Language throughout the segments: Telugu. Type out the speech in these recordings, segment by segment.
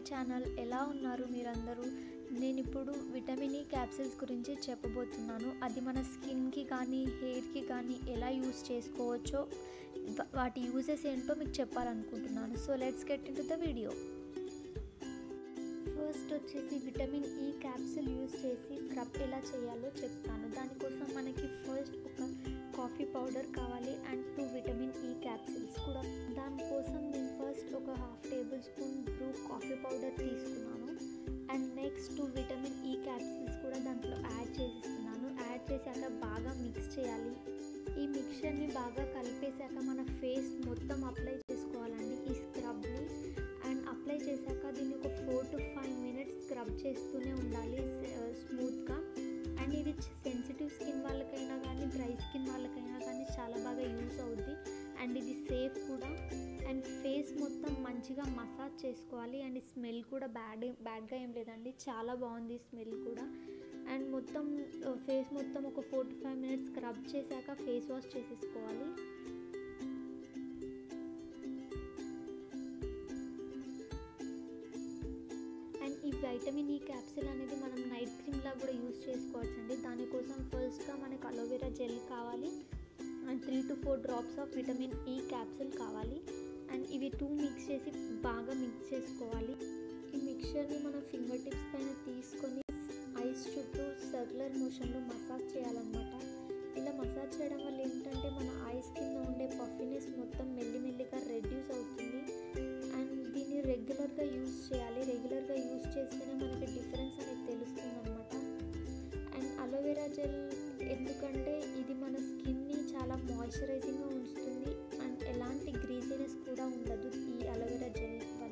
ఛానల్ ఎలా ఉన్నారు మీరందరూ నేను ఇప్పుడు విటమిన్ ఈ క్యాప్సిల్స్ గురించి చెప్పబోతున్నాను అది మన స్కిన్కి కానీ హెయిర్కి కానీ ఎలా యూస్ చేసుకోవచ్చో వా- వాటి యూజెస్ ఏంటో మీకు చెప్పాలనుకుంటున్నాను so let's get into the video first వచ్చేసి విటమిన్ ఈ క్యాప్సిల్ యూస్ చేసి స్క్రబ్ ఎలా చేయాలో చెప్తాను దానికోసం మనకి ఫస్ట్ ఒక కాఫీ పౌడర్ కావాలి and two vitamin E capsules కూడా దానికోసం నేను ఫస్ట్ ఒక half tablespoon Bru coffee powder తీసుకున్నాను and next two vitamin E capsules కూడా దాంట్లో యాడ్ చేసిస్తున్నాను యాడ్ చేశాక బాగా మిక్స్ చేయాలి ఈ మిక్చర్ని బాగా కలిపేశాక మన ఫేస్ మొత్తం అప్లై చేసుకోవాలండి ఈ స్క్రబ్ని అండ్ అప్లై చేశాక దీన్ని ఒక four to five minutes scrub చేస్తూనే ఉండాలి స్మూత్గా అండ్ ఇది సెన్సిటివ్ స్కిన్ వాళ్ళకైనా కానీ డ్రై స్కిన్ వాళ్ళకైనా కానీ చాలా బాగా యూస్ అవుద్ది అండ్ ఇది సేఫ్ కూడా అండ్ ఫేస్ మొత్తం మంచిగా మసాజ్ చేసుకోవాలి అండ్ ఈ స్మెల్ కూడా బ్యాడ్ బ్యాడ్గా ఏం లేదండి చాలా బాగుంది స్మెల్ కూడా అండ్ మొత్తం ఫేస్ మొత్తం ఒక four to five minutes scrub చేశాక ఫేస్ వాష్ చేసేసుకోవాలి అండ్ ఈ వైటమిన్ ఈ క్యాప్సిల్ అనేది మనం నైట్ క్రీమ్లా కూడా యూస్ చేసుకోవచ్చు అండి దానికోసం ఫస్ట్గా మనకు అలోవెరా జెల్ కావాలి and three to four drops of vitamin E capsule కావాలి అండ్ ఇవి టూ మిక్స్ చేసి బాగా మిక్స్ చేసుకోవాలి ఈ మిక్చర్ని మనం ఫింగర్ టిప్స్ పైన తీసుకొని ఐస్ చుట్టూ సర్క్యులర్ మోషన్లో మసాజ్ చేయాలన్నమాట ఇలా మసాజ్ చేయడం వల్ల ఏంటంటే మన ఐస్ కింద ఉండే పఫినెస్ మొత్తం మెల్లిమెల్లిగా రెడ్యూస్ అవుతుంది అండ్ దీన్ని రెగ్యులర్గా యూస్ చేయాలి రెగ్యులర్గా యూస్ చేస్తేనే మనకి డిఫరెన్స్ అనేది తెలుస్తుంది అనమాట అండ్ అలోవెరా జెల్ ఎందుకంటే ఇది మన స్కిన్ని చాలా మాయిశ్చరైజింగ్గా ఉంచుతుంది అండ్ ఎలాంటి గ్రీజీనెస్ కూడా ఉండదు ఈ అలోవెరా జెల్ వల్ల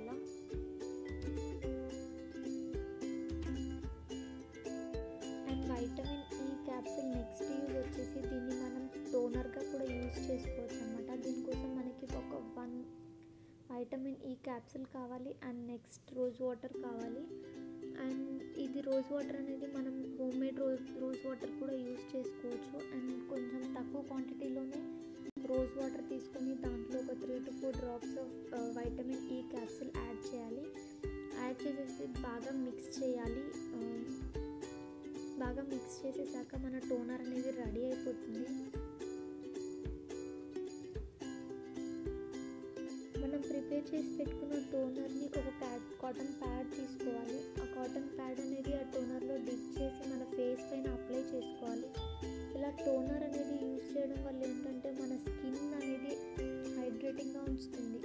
and vitamin E capsule next use వచ్చేసి దీన్ని మనం టోనర్గా కూడా యూజ్ చేసుకోవచ్చు అనమాట దీనికోసం మనకి ఒక వన్ వైటమిన్ ఈ క్యాప్సిల్ కావాలి అండ్ నెక్స్ట్ రోజ్ వాటర్ కావాలి అండ్ ఇది రోజ్ వాటర్ అనేది మనం homemade rose rose water కూడా యూజ్ చేసుకోవచ్చు అండ్ కొంచెం తక్కువ క్వాంటిటీలోనే రోజ్ వాటర్ తీసుకొని దాంట్లో ఒక three to four drops of vitamin E capsule add చేయాలి యాడ్ చేసేసి బాగా మిక్స్ చేయాలి ఆ, బాగా మిక్స్ చేసేసాక మన టోనర్ అనేది రెడీ అయిపోతుంది మనం ప్రిపేర్ చేసి పెట్టుకున్న టోనర్ని ఒక ప్యాడ్ కాటన్ ప్యాడ్ తీసుకోవాలి ఆ కాటన్ ప్యాడ్ అనేది ఆ టోనర్లో డిప్ చేసి మన ఫేస్ పైన అప్లై చేసుకోవాలి ఇలా టోనర్ అనేది యూజ్ చేయడం వల్ల ఏంటంటే మన స్కిన్ అనేది హైడ్రేటింగ్గా ఉంచుతుంది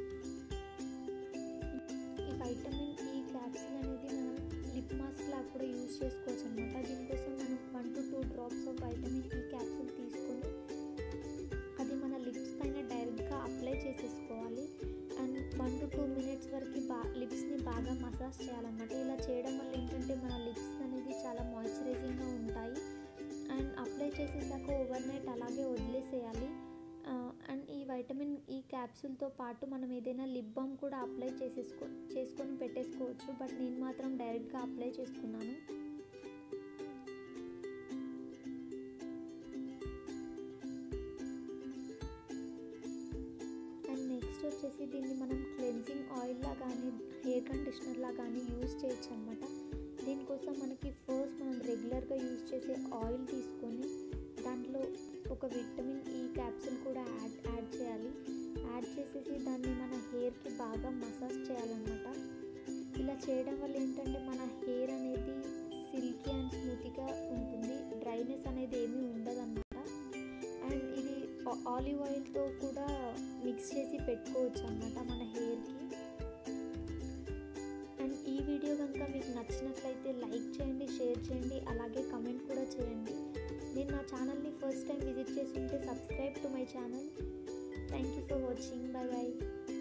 ఈ వైటమిన్ ఈ క్యాప్సిల్ అనేది మనం లిప్ మాస్క్ లాగా కూడా యూజ్ చేసుకోవచ్చు అనమాట దీనికోసం మనం one to two drops of vitamin E capsule తీసుకొని అది మన లిప్స్ పైన డైరెక్ట్గా అప్లై చేసేసుకోవాలి and one to two minutes వరకు బా లిప్స్ని బాగా మసాజ్ చేయాలన్నమాట ఇలా చేయడం వల్ల ఏంటంటే మన లిప్స్ అనేది చాలా మాయిశ్చరైజింగ్గా ఉంటాయి అండ్ అప్లై చేసేసాక ఓవర్ నైట్ అలాగే వదిలేసేయాలి ఆ, అండ్ ఈ వైటమిన్ ఈ క్యాప్సూల్తో పాటు మనం ఏదైనా లిప్ బామ్ కూడా అప్లై చేసేసుకో చేసుకొని పెట్టేసుకోవచ్చు బట్ నేను మాత్రం డైరెక్ట్గా అప్లై చేసుకున్నాను అండ్ నెక్స్ట్ వచ్చేసి దీన్ని మనం క్లెన్జింగ్ ఆయిల్లా కానీ హెయిర్ కండిషనర్లా కానీ యూజ్ చేయొచ్చు అనమాట దీనికోసం మనకి ఫస్ట్ మనం రెగ్యులర్గా యూజ్ చేసే ఆయిల్ తీసుకొని దాంట్లో ఒక విటమిన్ ఈ క్యాప్సూల్ కూడా యాడ్ యాడ్ చేయాలి యాడ్ చేసేసి దాన్ని మన హెయిర్కి బాగా మసాజ్ చేయాలన్నమాట ఇలా చేయడం వల్ల ఏంటంటే మన హెయిర్ అనేది సిల్కీ అండ్ స్మూత్గా ఉంటుంది డ్రైనెస్ అనేది ఏమీ ఉండదు అండ్ ఇది ఆ- ఆలివ్ ఆయిల్తో కూడా మిక్స్ చేసి పెట్టుకోవచ్చు అన్నమాట మన హెయిర్కి అండ్ ఈ వీడియో కనుక మీకు నచ్చినట్లయితే లైక్ చేయండి షేర్ చేయండి అలాగే కమెంట్ కూడా చేయండి నేను నా ఛానల్ని ఫస్ట్ టైం విజిట్ చేసి ఉంటే subscribe to my channel thank you for watching bye bye